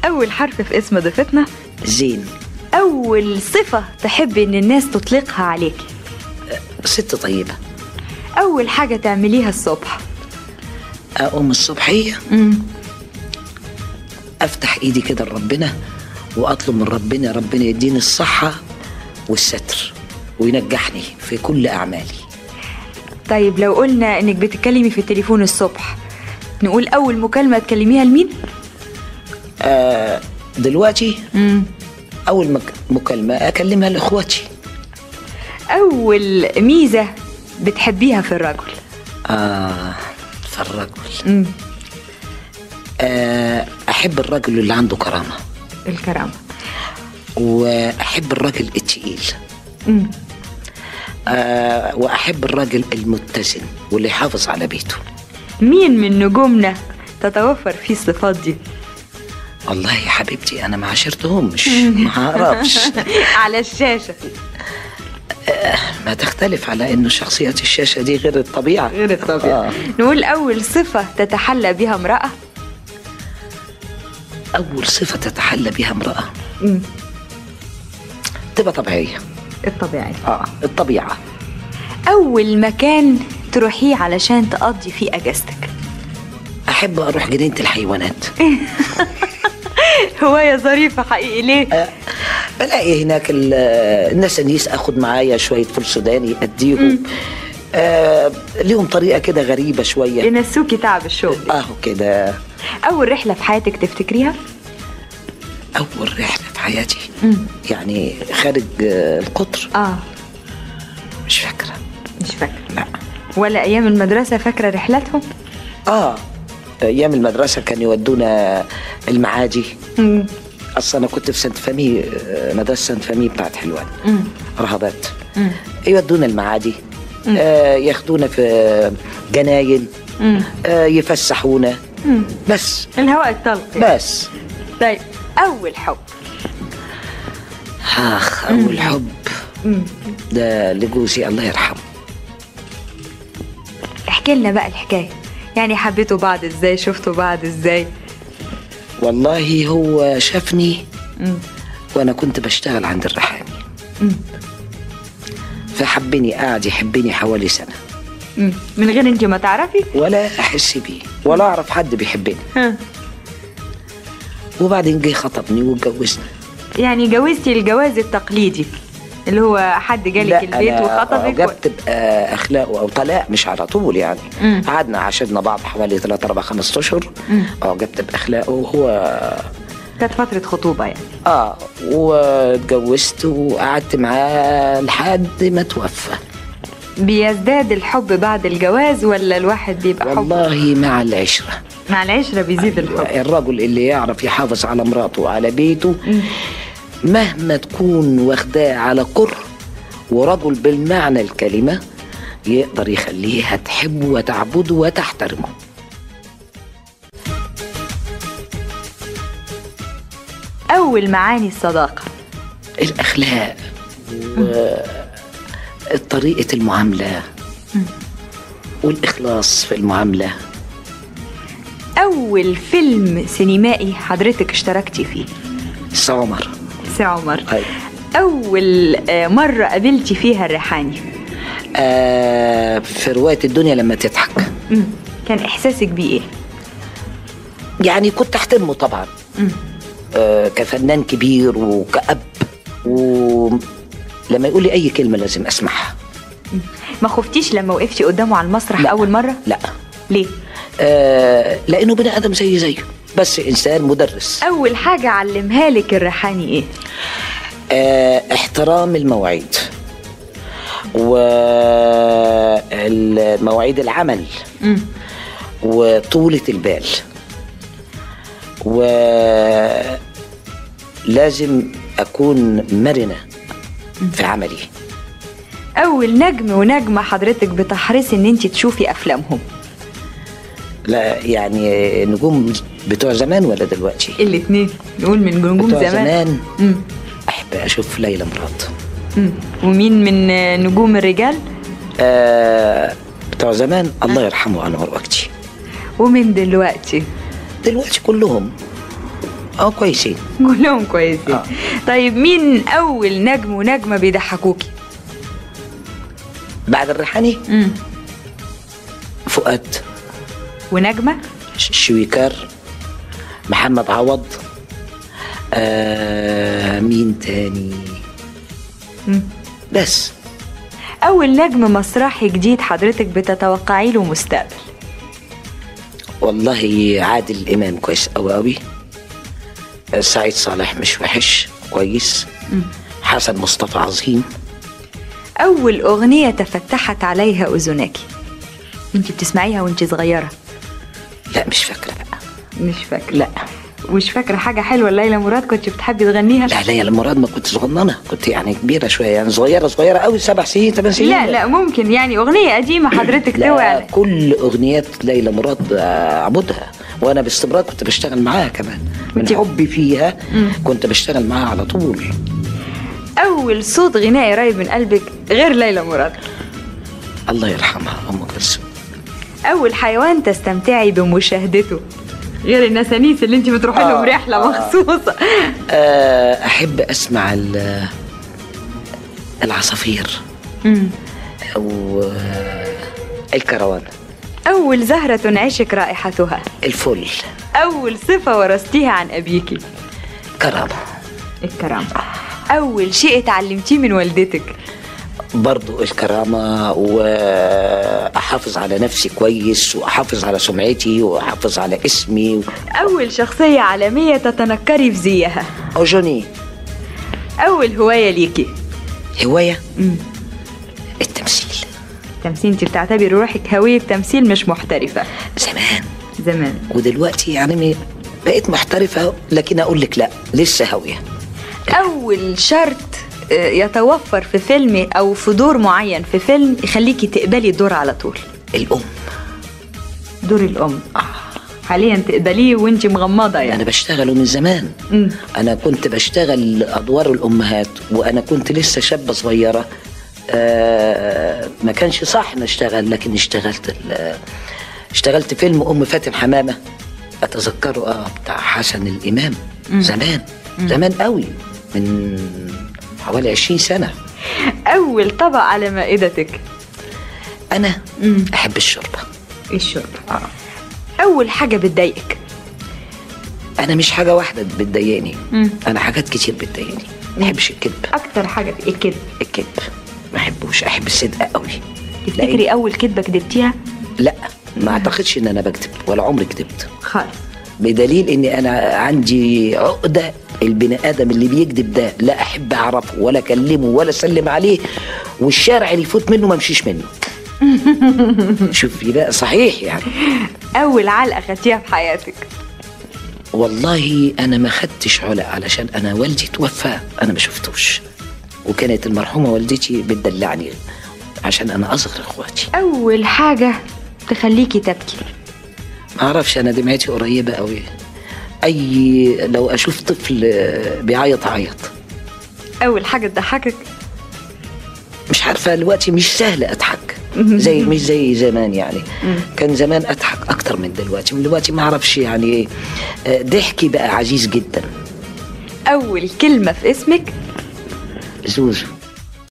أول حرف في اسم ضيفتنا زين أول صفة تحبي إن الناس تطلقها عليك ست طيبة أول حاجة تعمليها الصبح أقوم الصبحية مم. أفتح إيدي كده لربنا وأطلب من ربنا ربنا يديني الصحة والستر وينجحني في كل أعمالي طيب لو قلنا إنك بتتكلمي في التليفون الصبح نقول أول مكالمة تكلميها لمين؟ آه دلوقتي مم. أول مك- مكالمة أكلمها لإخواتي أول ميزة بتحبيها في الرجل آه فالرجل مم. آه أحب الرجل اللي عنده كرامة الكرامة وأحب الراجل التقيل مم. آه وأحب الراجل المتزن واللي يحافظ على بيته مين من نجومنا تتوفر فيه الصفات دي؟ والله يا حبيبتي أنا ما عاشرتهمش ما أعرفش على الشاشة ما تختلف على إنه شخصيات الشاشة دي غير الطبيعة غير الطبيعة آه. نقول أول صفة تتحلى بها امرأة أول صفة تتحلى بها امرأة مم. تبقى طبيعية الطبيعي آه الطبيعة أول مكان تروحيه علشان تقضي فيه أجازتك أحب أروح جنينة الحيوانات هواية ظريفة حقيقي ليه؟ آه، بلاقي هناك ال- الناس النيس اخد معايا شويه فول سوداني اديهم آه ليهم طريقه كده غريبه شويه ينسوكي تعب الشغل اهو كده أول رحلة في حياتك تفتكريها؟ اول رحله في حياتي مم. يعني خارج آه، القطر آه مش فاكره مش فاكرة لا ولا أيام المدرسة فاكرة رحلاتهم؟ اه ايام المدرسه كانوا يودونا المعادي مم. اصلا انا كنت في سانت فامي آه، مدرسه سانت فامي بتاعت حلوان مم. رهبات مم. يودونا المعادي آه ياخدونا في جناين مم. آه يفسحونا مم. بس الهواء الطلق يعني. بس طيب أول حب اخ اول حب مم. ده لجوزي الله يرحمه احكي لنا بقى الحكاية يعني حبيتوا بعض ازاي شفتوا بعض ازاي والله هو شافني مم. وانا كنت بشتغل عند الرحامي مم. فحبني قعد يحبني حوالي سنه مم. من غير انت ما تعرفي ولا احس بيه ولا اعرف حد بيحبني ها. وبعدين جه خطبني واتجوزنا يعني جوزتي الجواز التقليدي اللي هو حد جالك البيت أنا وخطبك أعجبت بأخلاقه أو طلاق مش على طول يعني مم. قعدنا عاشرنا بعض حوالي 3 4 5 أشهر مم. أعجبت بأخلاقه وهو كانت فترة خطوبة يعني اه واتجوزت وقعدت معاه لحد ما توفى بيزداد الحب بعد الجواز ولا الواحد بيبقى حب والله مع العشرة مع العشرة بيزيد الحب الرجل اللي يعرف يحافظ على مراته وعلى بيته مهما تكون واخداه على كره ورجل بالمعنى الكلمة يقدر يخليها تحبه وتعبده وتحترمه أول معاني الصداقة الأخلاق وطريقة المعاملة والإخلاص في المعاملة أول فيلم سينمائي حضرتك اشتركتي فيه سي عمر سي عمر أيوة. أول آه، مرة قابلتي فيها الريحاني آه في رواية الدنيا لما تضحك مم. كان إحساسك بيه إيه؟ يعني كنت أحترمه طبعا مم. آه كفنان كبير وكأب ولما يقول لي أي كلمة لازم أسمعها ما خفتيش لما وقفتي قدامه على المسرح لا. أول مرة؟ لا ليه؟ آه لأنه بني آدم زي زيه بس إنسان مدرس أول حاجة علمها لك الريحاني إيه؟ آه احترام المواعيد ومواعيد العمل مم. وطولة البال ولازم أكون مرنة في عملي أول نجم ونجمة حضرتك بتحرصي إن أنت تشوفي أفلامهم لا يعني نجوم بتوع زمان ولا دلوقتي الاتنين نقول من نجوم بتوع زمان, زمان مم. أحب أشوف ليلى مراد مم. ومين من آه، نجوم الرجال آه بتوع زمان الله يرحمه أنور وقتي ومن دلوقتي دلوقتي كلهم اه كويسين كلهم كويسين آه. طيب مين اول نجم ونجمه بيضحكوكي بعد الريحاني امم فؤاد ونجمه ش- شويكار محمد عوض آه مين تاني مم. بس اول نجم مسرحي جديد حضرتك بتتوقعي له مستقبل والله عادل امام كويس قوي قوي سعيد صالح مش وحش كويس حسن مصطفى عظيم اول اغنيه تفتحت عليها اذناك انت بتسمعيها وانت صغيره لا مش فاكره بقى مش فاكره لا مش فاكره حاجه حلوه ليلى مراد كنت بتحبي تغنيها لا ليلى مراد ما كنت صغننه كنت يعني كبيره شويه يعني صغيره صغيره قوي سبع سنين ثمان سنين لا لا ممكن يعني اغنيه قديمه حضرتك توعي لا عليها. كل اغنيات ليلى مراد اعبدها وانا باستمرار كنت بشتغل معاها كمان من كنت- حبي فيها كنت بشتغل معاها على طول اول صوت غنائي قريب من قلبك غير ليلى مراد الله يرحمها ام كلثوم اول حيوان تستمتعي بمشاهدته غير النسانيس اللي انت بتروحي لهم آه، رحله آه. مخصوصه آه، احب اسمع ال- العصافير مم. او آه، الكروان اول زهره تنعشك رائحتها الفل اول صفه ورثتيها عن ابيكي كرامه الكرامه اول شيء اتعلمتيه من والدتك برضو الكرامة وأحافظ على نفسي كويس وأحافظ على سمعتي وأحافظ على اسمي اول شخصيه عالميه تتنكري في زيها أو جوني اول هوايه ليكي هواية مم. التمثيل تمثيل انت بتعتبري روحك هويه تمثيل مش محترفه زمان زمان ودلوقتي يعني م- بقيت محترفة لكن أقول لك لا لسه هاوية اول شرط آه، يتوفر في فيلم او في دور معين في فيلم يخليكي تقبلي الدور على طول الأم دور الام حاليا تقبليه وانت مغمضه أنا يعني بشتغله من زمان مم. أنا كنت بشتغل أدوار الأمهات وأنا كنت لسه شابة صغيرة آه ما كانش صح نشتغل لكن اشتغلت ال- اشتغلت فيلم أم فاتن حمامة أتذكره آه بتاع حسن الإمام زمان زمان قوي من حوالي 20 سنة اول طبق على مائدتك أنا مم. أحب الشوربة الشرب اول حاجه بتضايقك أنا مش حاجة واحدة بتضايقني مم. أنا حاجات كتير بتضايقني ما أحبش الكذب اكتر حاجه في الكذب الكذب ما أحبوش أحب الصدق قوي تفتكري اول كذبه كدبتيها لا ما اعتقدش ان انا بكذب ولا عمري كذبت خالص بدليل ان انا عندي عقده البني ادم اللي بيكذب ده لا احب اعرفه ولا اكلمه ولا اسلم عليه والشارع اللي يفوت منه ما امشيش منه شوفي بقى صحيح يعني اول علقه خدتيها في حياتك والله انا ما خدتش علق علشان انا والدي توفى انا ما شفتوش وكانت المرحومه والدتي بتدلعني عشان انا اصغر اخواتي اول حاجه تخليكي تبكي ما اعرفش انا دمعتي قريبه قوي اي لو اشوف طفل بيعيط اعيط اول حاجه تضحكك مش عارفه دلوقتي مش سهل اضحك زي مش زي زمان يعني كان زمان اضحك اكتر من دلوقتي من دلوقتي ما اعرفش يعني ايه آه، ضحكي بقى عزيز جدا اول كلمه في اسمك زوزو